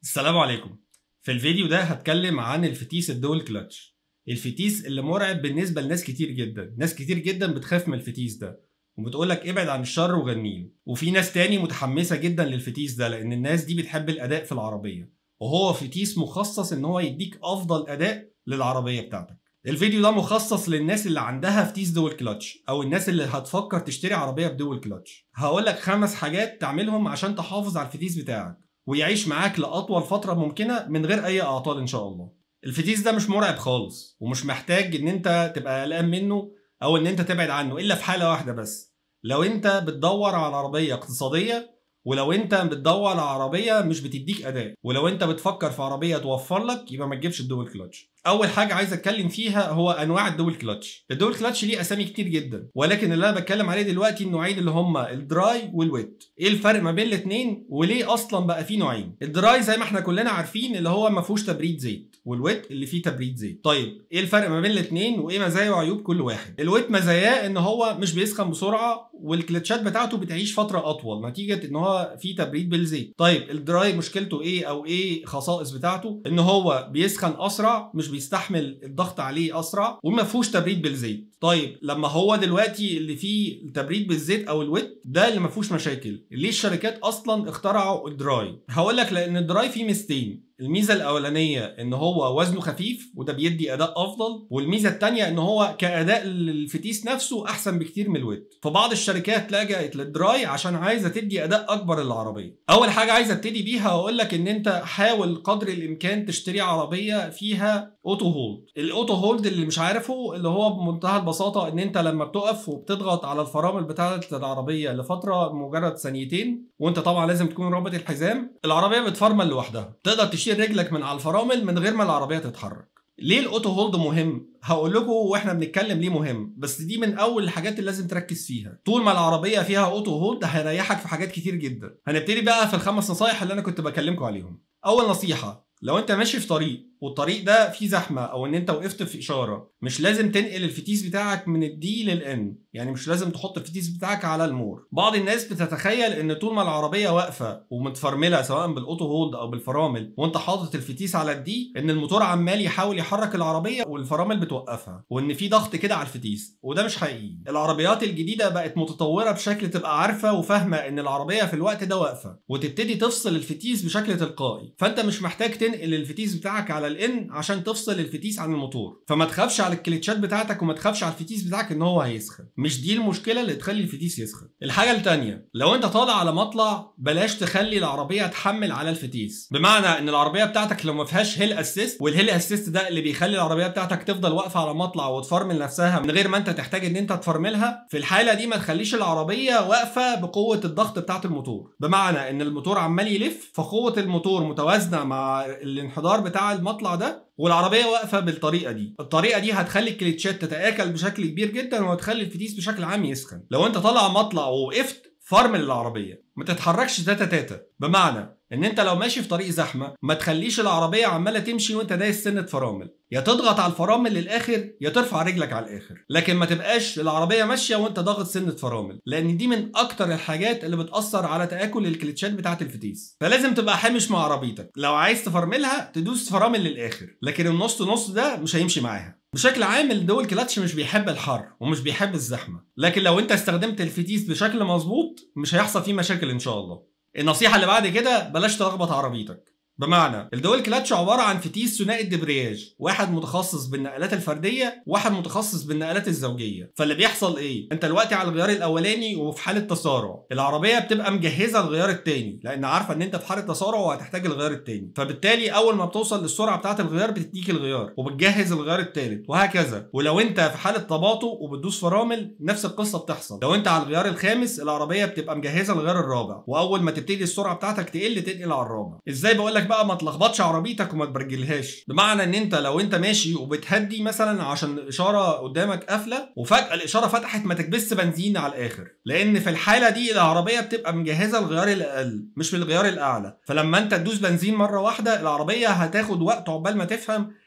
السلام عليكم في الفيديو ده هتكلم عن الفتيس الدول كلاتش الفتيس اللي مرعب بالنسبه لناس كتير جدا ناس كتير جدا بتخاف من الفتيس ده وبتقول لك ابعد عن الشر وغنيله وفي ناس تاني متحمسه جدا للفتيس ده لان الناس دي بتحب الاداء في العربيه وهو فتيس مخصص ان هو يديك افضل اداء للعربيه بتاعتك الفيديو ده مخصص للناس اللي عندها فتيس دول كلاتش او الناس اللي هتفكر تشتري عربيه بدول كلاتش هقول لك خمس حاجات تعملهم عشان تحافظ على الفتيس بتاعك ويعيش معاك لاطول فتره ممكنه من غير اي اعطال ان شاء الله الفتيس ده مش مرعب خالص ومش محتاج ان انت تبقى قلقان منه او ان انت تبعد عنه الا في حاله واحده بس لو انت بتدور على عربيه اقتصاديه ولو انت بتدور على عربيه مش بتديك اداء ولو انت بتفكر في عربيه توفر لك يبقى ما تجيبش الدول كلاتش اول حاجه عايز اتكلم فيها هو انواع الدول كلاتش الدول كلاتش ليه اسامي كتير جدا ولكن اللي انا بتكلم عليه دلوقتي النوعين اللي هما الدراي والويت ايه الفرق ما بين الاثنين وليه اصلا بقى فيه نوعين الدراي زي ما احنا كلنا عارفين اللي هو ما فيهوش تبريد زيت والويت اللي فيه تبريد زيت طيب ايه الفرق ما بين الاثنين وايه مزايا وعيوب كل واحد الويت مزاياه ان هو مش بيسخن بسرعه والكلتشات بتاعته بتعيش فتره اطول نتيجه ان هو فيه تبريد بالزيت طيب الدراي مشكلته ايه او ايه خصائص بتاعته ان هو بيسخن اسرع مش بيستحمل الضغط عليه اسرع وما فيهوش تبريد بالزيت طيب لما هو دلوقتي اللي فيه التبريد بالزيت او الويت ده اللي ما فيهوش مشاكل ليه الشركات اصلا اخترعوا الدراي هقول لك لان الدراي فيه ميزتين الميزه الاولانيه ان هو وزنه خفيف وده بيدي اداء افضل والميزه الثانيه ان هو كاداء للفتيس نفسه احسن بكتير من الويت فبعض الشركات لجأت للدراي عشان عايزه تدي اداء اكبر للعربيه اول حاجه عايزه ابتدي بيها واقول لك ان انت حاول قدر الامكان تشتري عربيه فيها اوتو هولد الاوتو هولد اللي مش عارفه اللي هو بمنتهى البساطه ان انت لما بتقف وبتضغط على الفرامل بتاعه العربيه لفتره مجرد ثانيتين وانت طبعا لازم تكون رابط الحزام العربيه بتفرمل لوحدها تقدر تشيل رجلك من على الفرامل من غير ما العربيه تتحرك ليه الاوتو هولد مهم هقول لكم واحنا بنتكلم ليه مهم بس دي من اول الحاجات اللي لازم تركز فيها طول ما العربيه فيها اوتو هولد هيريحك في حاجات كتير جدا هنبتدي بقى في الخمس نصايح اللي انا كنت بكلمكم عليهم اول نصيحه لو انت ماشي في طريق والطريق ده فيه زحمه او ان انت وقفت في اشاره مش لازم تنقل الفتيس بتاعك من الدي للان يعني مش لازم تحط الفتيس بتاعك على المور بعض الناس بتتخيل ان طول ما العربيه واقفه ومتفرمله سواء بالاوتو هولد او بالفرامل وانت حاطط الفتيس على الدي ان الموتور عمال يحاول يحرك العربيه والفرامل بتوقفها وان في ضغط كده على الفتيس وده مش حقيقي العربيات الجديده بقت متطوره بشكل تبقى عارفه وفاهمه ان العربيه في الوقت ده واقفه وتبتدي تفصل الفتيس بشكل تلقائي فانت مش محتاج تنقل الفتيس بتاعك على الان عشان تفصل الفتيس عن الموتور فما تخافش على الكليتشات بتاعتك وما تخافش على الفتيس بتاعك ان هو هيسخن مش دي المشكله اللي تخلي الفتيس يسخن الحاجه الثانيه لو انت طالع على مطلع بلاش تخلي العربيه تحمل على الفتيس بمعنى ان العربيه بتاعتك لو ما فيهاش هيل اسيست والهيل اسيست ده اللي بيخلي العربيه بتاعتك تفضل واقفه على مطلع وتفرمل نفسها من غير ما انت تحتاج ان انت تفرملها في الحاله دي ما تخليش العربيه واقفه بقوه الضغط بتاعه الموتور بمعنى ان الموتور عمال يلف فقوه الموتور متوازنه مع الانحدار بتاع المطلع ده والعربيه واقفه بالطريقه دي الطريقه دي هتخلي الكليتشات تتاكل بشكل كبير جدا وهتخلي الفتيس بشكل عام يسخن لو انت طالع مطلع ووقفت فرمل العربيه ما تتحركش تاتا تاتا بمعنى ان انت لو ماشي في طريق زحمه ما تخليش العربيه عماله تمشي وانت دايس سنه فرامل يا تضغط على الفرامل للاخر يا ترفع رجلك على الاخر لكن ما تبقاش العربيه ماشيه وانت ضاغط سنه فرامل لان دي من اكتر الحاجات اللي بتاثر على تاكل الكليتشات بتاعه الفتيس فلازم تبقى حامش مع عربيتك لو عايز تفرملها تدوس فرامل للاخر لكن النص نص ده مش هيمشي معاها بشكل عام الدول كلاتش مش بيحب الحر ومش بيحب الزحمه لكن لو انت استخدمت الفتيس بشكل مظبوط مش هيحصل فيه مشاكل ان شاء الله النصيحه اللي بعد كده بلاش تلخبط عربيتك بمعنى الدول كلاتش عباره عن فتيس ثنائي الدبرياج واحد متخصص بالنقلات الفرديه وواحد متخصص بالنقلات الزوجيه فاللي بيحصل ايه انت دلوقتي على الغيار الاولاني وفي حاله تسارع العربيه بتبقى مجهزه الغيار الثاني لان عارفه ان انت في حاله تسارع وهتحتاج الغيار الثاني فبالتالي اول ما بتوصل للسرعه بتاعه الغيار بتديك الغيار وبتجهز الغيار الثالث وهكذا ولو انت في حاله تباطؤ وبتدوس فرامل نفس القصه بتحصل لو انت على الغيار الخامس العربيه بتبقى مجهزه الغيار الرابع واول ما تبتدي السرعه بتاعتك تقل تنقل على الرابع ازاي بقول لك بقى ما تلخبطش عربيتك وما تبرجلهاش بمعنى ان انت لو انت ماشي وبتهدي مثلا عشان الاشاره قدامك قافله وفجاه الاشاره فتحت ما تكبس بنزين على الاخر لان في الحاله دي العربيه بتبقى مجهزه الغيار الاقل مش الغيار الاعلى فلما انت تدوس بنزين مره واحده العربيه هتاخد وقت عقبال ما تفهم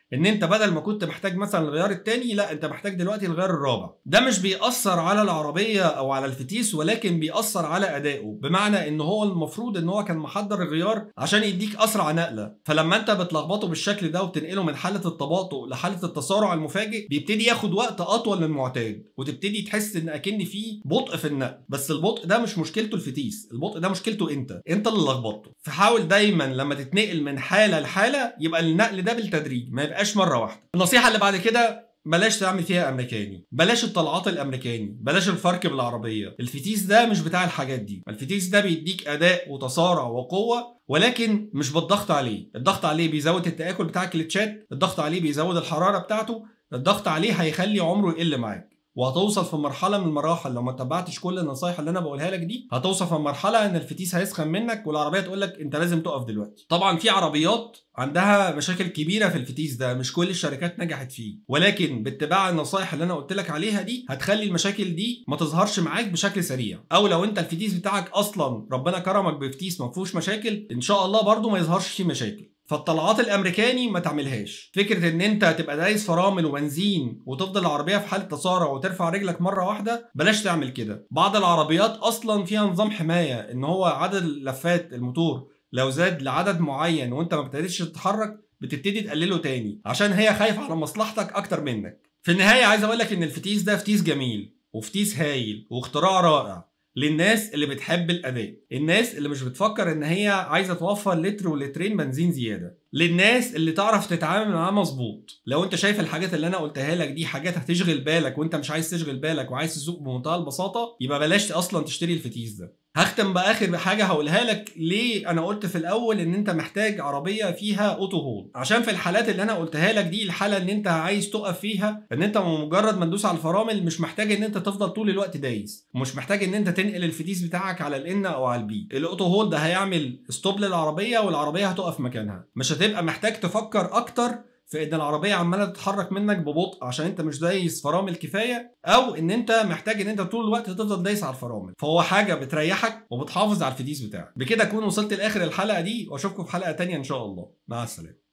ان انت بدل ما كنت محتاج مثلا الغيار التاني لا انت محتاج دلوقتي الغيار الرابع ده مش بيأثر على العربيه او على الفتيس ولكن بيأثر على ادائه بمعنى ان هو المفروض ان هو كان محضر الغيار عشان يديك اسرع نقله فلما انت بتلخبطه بالشكل ده وبتنقله من حاله التباطؤ لحاله التسارع المفاجئ بيبتدي ياخد وقت اطول من المعتاد وتبتدي تحس ان اكن في بطء في النقل بس البطء ده مش مشكلته الفتيس البطء ده مشكلته انت انت اللي لخبطته فحاول دايما لما تتنقل من حاله لحاله يبقى النقل ده بالتدريج ما يبقاش مره واحده النصيحه اللي بعد كده بلاش تعمل فيها امريكاني بلاش الطلعات الامريكاني بلاش الفرق بالعربيه الفتيس ده مش بتاع الحاجات دي الفتيس ده بيديك اداء وتسارع وقوه ولكن مش بالضغط عليه الضغط عليه بيزود التاكل بتاع الكليتشات الضغط عليه بيزود الحراره بتاعته الضغط عليه هيخلي عمره يقل معاك وهتوصل في مرحله من المراحل لو ما اتبعتش كل النصايح اللي انا بقولها لك دي هتوصل في مرحله ان الفتيس هيسخن منك والعربيه تقول لك انت لازم تقف دلوقتي طبعا في عربيات عندها مشاكل كبيره في الفتيس ده مش كل الشركات نجحت فيه ولكن باتباع النصايح اللي انا قلت لك عليها دي هتخلي المشاكل دي ما تظهرش معاك بشكل سريع او لو انت الفتيس بتاعك اصلا ربنا كرمك بفتيس ما فيهوش مشاكل ان شاء الله برضو ما يظهرش فيه مشاكل فالطلعات الامريكاني ما تعملهاش فكره ان انت تبقى دايس فرامل وبنزين وتفضل العربيه في حاله تسارع وترفع رجلك مره واحده بلاش تعمل كده بعض العربيات اصلا فيها نظام حمايه ان هو عدد لفات الموتور لو زاد لعدد معين وانت ما ابتديتش تتحرك بتبتدي تقلله تاني عشان هي خايفه على مصلحتك اكتر منك في النهايه عايز اقول لك ان الفتيس ده فتيس جميل وفتيس هايل واختراع رائع للناس اللي بتحب الاداء الناس اللي مش بتفكر ان هي عايزه توفر لتر ولترين بنزين زياده للناس اللي تعرف تتعامل معاه مظبوط لو انت شايف الحاجات اللي انا قلتها لك دي حاجات هتشغل بالك وانت مش عايز تشغل بالك وعايز تسوق بمنتهى البساطه يبقى بلاش اصلا تشتري الفتيس ده هختم باخر حاجه هقولها لك ليه انا قلت في الاول ان انت محتاج عربيه فيها اوتو هولد عشان في الحالات اللي انا قلتها لك دي الحاله ان انت عايز تقف فيها ان انت مجرد ما تدوس على الفرامل مش محتاج ان انت تفضل طول الوقت دايس ومش محتاج ان انت تنقل الفتيس بتاعك على الان او على البي الاوتو هولد هيعمل ستوب للعربيه والعربيه هتقف مكانها مش هتبقى محتاج تفكر اكتر في ان العربيه عماله تتحرك منك ببطء عشان انت مش دايس فرامل كفايه او ان انت محتاج ان انت طول الوقت تفضل دايس على الفرامل فهو حاجه بتريحك وبتحافظ على الفتيس بتاعك بكده اكون وصلت لاخر الحلقه دي واشوفكم في حلقه تانية ان شاء الله مع السلامه